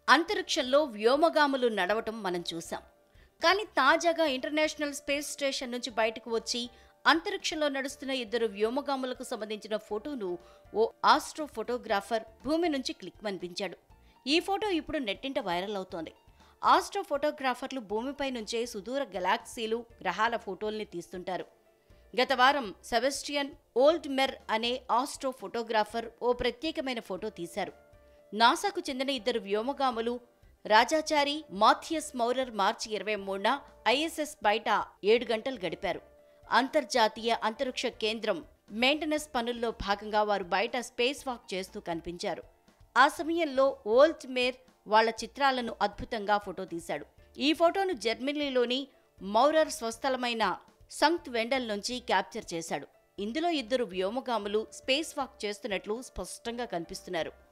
అంతరిక్షంలో వ్యోమగాములు నడవటం మనం చూసాం కానీ తాజాగా ఇంటర్నేషనల్ స్పేస్ స్టేషన్ నుంచి బయటకు వచ్చి అంతరిక్షంలో నడుస్తున్న ఇద్దరు వ్యోమగాములకు సంబంధించిన ఫోటోను ఓ ఆస్ట్రో ఫోటోగ్రాఫర్ భూమి నుంచి క్లిక్ మనిపించాడు ఈ ఫోటో ఇప్పుడు నెట్టింట వైరల్ అవుతోంది ఆస్ట్రో ఫోటోగ్రాఫర్లు భూమిపై నుంచే సుదూర గెలాక్సీలు గ్రహాల ఫోటోల్ని తీస్తుంటారు గత వారం సెబెస్టియన్ ఓల్డ్ మెర్ అనే ఆస్ట్రో ఫోటోగ్రాఫర్ ఓ ప్రత్యేకమైన ఫోటో తీశారు నాసాకు చెందిన ఇద్దరు వ్యోమగాములు రాజాచారి మాథియస్ మౌరర్ మార్చి ఇరవై మూడున ఐఎస్ఎస్ బయట ఏడు గంటలు గడిపారు అంతర్జాతీయ అంతరిక్ష కేంద్రం మెయింటెనెన్స్ పనుల్లో భాగంగా వారు బయట స్పేస్ వాక్ చేస్తూ కనిపించారు ఆ సమయంలో ఓల్ట్ మేర్ వాళ్ళ చిత్రాలను అద్భుతంగా ఫోటో తీశాడు ఈ ఫోటోను జర్మనీలోని మౌరర్ స్వస్థలమైన సంక్త్ వెండల్ నుంచి క్యాప్చర్ చేశాడు ఇందులో ఇద్దరు వ్యోమగాములు స్పేస్ వాక్ చేస్తున్నట్లు స్పష్టంగా కనిపిస్తున్నారు